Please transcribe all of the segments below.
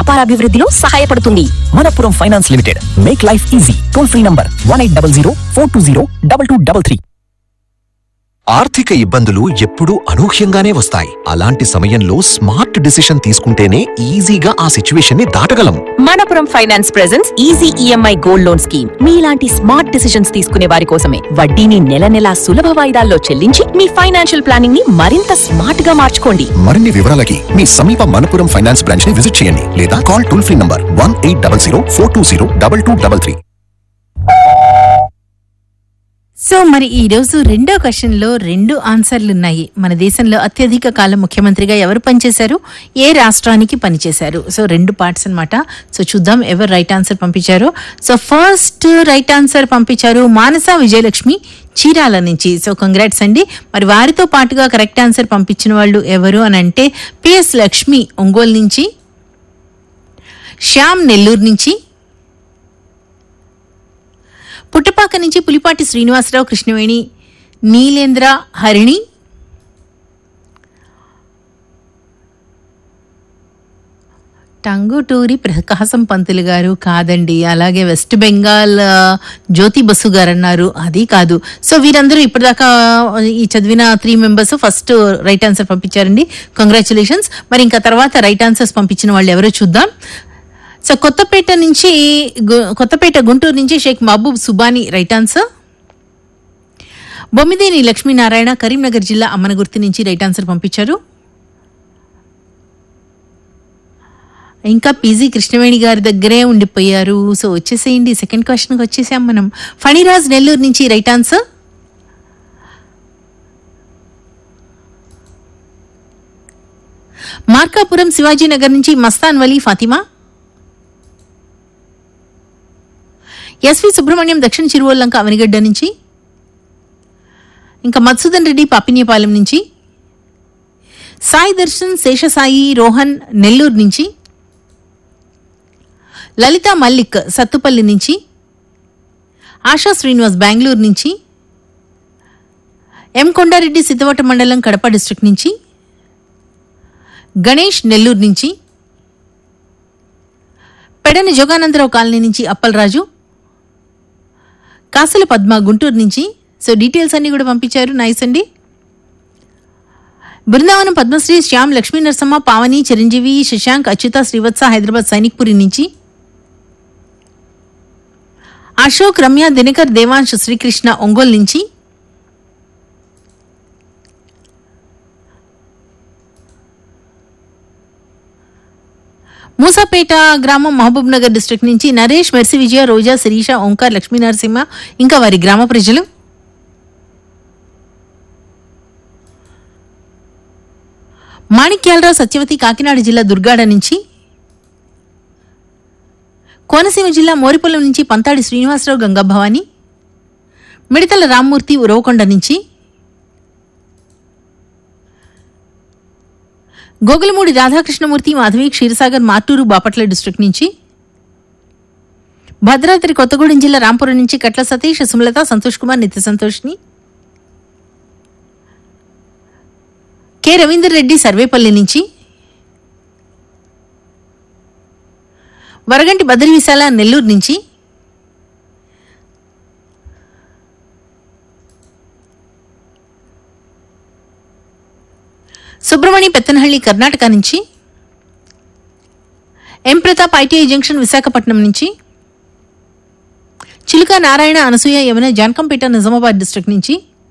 వ్యాపారాభివృద్ధిలో సహాయపడుతుంది Manappuram finance limited make life easy toll free number one eight double zero four two zero double two double three ఆర్థిక ఇబ్బందులు ఎప్పుడూ అనూహ్యంగానే వస్తాయి అలాంటి సమయంలో స్మార్ట్ డిసిషన్ తీసుకుంటేనే ఈజీగా ఆ సిచ్యువేషన్ ని దాటగలం Manappuram finance presents easy EMI gold loan scheme మీలాంటి స్మార్ట్ డిసిషన్స్ తీసుకునే వారి కోసమే వడ్డీని నెల నెలా సులభ వాయిదాల్లో చెల్లించి మీ ఫైనాన్షియల్ ప్లానింగ్ ని మరింత స్మార్ట్ గా మార్చుకోండి మరిన్ని వివరాలకి మీ సమీప మనపురం ఫైనాన్స్ బ్రాంచ్ ని విజిట్ చేయండి లేదా call toll free number one eight double zero four two zero double two double three so మరి ఈ రోజు రెండో క్వశ్చన్ లో రెండు ఆన్సర్లు ఉన్నాయి మన దేశంలో అత్యధిక కాలం ముఖ్యమంత్రిగా ఎవరు పనిచేశారు ఏ రాష్ట్రానికి పనిచేశారు సో రెండు పార్ట్స్ అన్నమాట సో చూద్దాం ఎవరు రైట్ ఆన్సర్ పంపించారో సో ఫస్ట్ రైట్ ఆన్సర్ పంపించారు మానస విజయలక్ష్మి చీరాల నుంచి సో కంగ్రాట్స్ అండి మరి వారితో పాటుగా కరెక్ట్ ఆన్సర్ పంపించిన వాళ్ళు ఎవరు అని అంటే పిఎస్ లక్ష్మి ఒంగోలు నుంచి శ్యామ్ నెల్లూరు నుంచి పుట్టపాక నుంచి పులిపాటి శ్రీనివాసరావు కృష్ణవేణి నీలేంద్ర హరిణి టంగుటూరి ప్రకాశం పంతులు గారు కాదండి అలాగే వెస్ట్ బెంగాల్ ఆ, జ్యోతి బసు గారు అన్నారు అది కాదు సో వీరందరూ ఇప్పటిదాకా ఈ చదివిన three members first right answer పంపించారండి కంగ్రాచులేషన్స్ మరి ఇంకా తర్వాత రైట్ ఆన్సర్స్ పంపించిన వాళ్ళు ఎవరో చూద్దాం సో కొత్తపేట నుంచి గు- కొత్తపేట గుంటూరు నుంచి షేక్ మహబూబ్ సుబాని రైట్ ఆన్సర్ బొమ్మిదేని లక్ష్మీనారాయణ కరీంనగర్ జిల్లా అమ్మనగుర్తి నుంచి రైట్ ఆన్సర్ పంపించారు ఇంకా పీజీ కృష్ణవేణి గారి దగ్గరే ఉండిపోయారు సో వచ్చేసేయండి సెకండ్ క్వశ్చన్కి వచ్చేసాం మనం ఫణిరాజ్ నెల్లూరు నుంచి రైట్ ఆన్సర్ మార్కాపురం శివాజీనగర్ నుంచి మస్తాన్ వలీ ఫాతిమా ఎస్వి సుబ్రహ్మణ్యం దక్షిణ చిరువల్లంక అవనిగడ్డ నుంచి ఇంకా మధుసూదన్ రెడ్డి పాపిన్యపాలెం నుంచి సాయి దర్శన్ శేషసాయి రోహన్ నెల్లూరు నుంచి లలిత మల్లిక్ సత్తుపల్లి నుంచి ఆశా శ్రీనివాస్ బెంగళూరు నుంచి ఎం కొండారెడ్డి సిద్ధవట మండలం కడప డిస్ట్రిక్ట్ నుంచి గణేష్ నెల్లూరు నుంచి పెడని జోగానందరావు కాలనీ నుంచి అప్పలరాజు కాసుల పద్మ గుంటూరు నుంచి సో డీటెయిల్స్ అన్ని కూడా పంపించారు నైస్ అండి బృందావనం పద్మశ్రీ శ్యామ్ లక్ష్మీ నరసమ్మ పావని చిరంజీవి శశాంక్ అచ్యుత శ్రీవత్స హైదరాబాద్ సైనిక్పురి నుంచి అశోక్ రమ్య దినకర్ దేవాంశ్ శ్రీకృష్ణ ఒంగోలు నుంచి మూసాపేట గ్రామం మహబూబ్ నగర్ డిస్ట్రిక్ట్ నుంచి నరేష్ మెర్సి విజయ రోజా శిరీష ఓంకార్ లక్ష్మీ నరసింహ ఇంకా వారి గ్రామ ప్రజలు మాణిక్యాలరావు సత్యవతి కాకినాడ జిల్లా దుర్గాడ నుంచి కోనసీమ జిల్లా మోరిపొలం నుంచి పంతాడి శ్రీనివాసరావు గంగాభవాని మిడతల రామ్మూర్తి ఉరవకొండ నుంచి గోగులమూడి రాధాకృష్ణమూర్తి మాధవి క్షీరసాగర్ మాటూరు బాపట్ల డిస్ట్రిక్ట్ నుంచి భద్రాద్రి కొత్తగూడెం జిల్లా రాంపురం నుంచి కట్ల సతీష్ సుమలత సంతోష్ కుమార్ నిత్య సంతోష్ని కె రవీందర్ రెడ్డి సర్వేపల్లి నుంచి వరగంటి బద్రి విశాల నెల్లూరు నుంచి సుబ్రమణి పెత్తనహಳ್ಳಿ కర్ణాటక నుంచి M Pratap ITI junction Visakhapatnam నుంచి చిలుక నారాయణ అనసూయ యమున జాన్కంపేట నిజామాబాద్ డిస్ట్రిక్ట్ నుంచి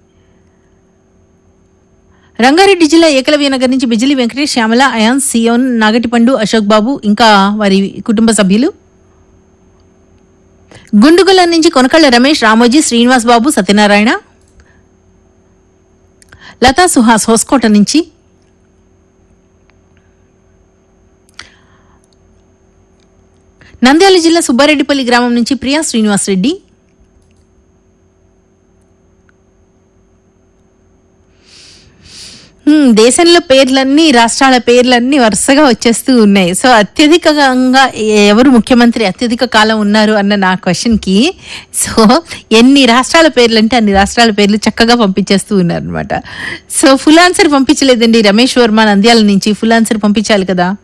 రంగారెడ్డి జిల్లా ఏకలవ్య నగర్ నుంచి బిజిలి వెంకటేష్ శ్యామల అయాన్ సియోన్ నాగటిపండు అశోక్ బాబు ఇంకా వారి కుటుంబ సభ్యులు గుండుగుల నుంచి కొనకళ్ళ రమేష్ రామోజీ శ్రీనివాస్ బాబు సత్యనారాయణ లతా సుహాస్ హోస్కోట నుంచి నంద్యాల జిల్లా సుబ్బారెడ్డిపల్లి గ్రామం నుంచి ప్రియా శ్రీనివాస్ రెడ్డి హ్మ్, దేశంలో పేర్లన్నీ రాష్ట్రాల పేర్లన్నీ వరుసగా వచ్చేస్తూ ఉన్నాయి సో అత్యధికంగా ఎవరు ముఖ్యమంత్రి అత్యధిక కాలం ఉన్నారు అన్న నా క్వశ్చన్ కి సో ఎన్ని రాష్ట్రాల పేర్లు అంటే అన్ని రాష్ట్రాల పేర్లు చక్కగా పంపించేస్తూ ఉన్నారు అనమాట సో ఫుల్ ఆన్సర్ పంపించలేదండి రమేష్ వర్మ నంద్యాల నుంచి ఫుల్ ఆన్సర్ పంపించాలి కదా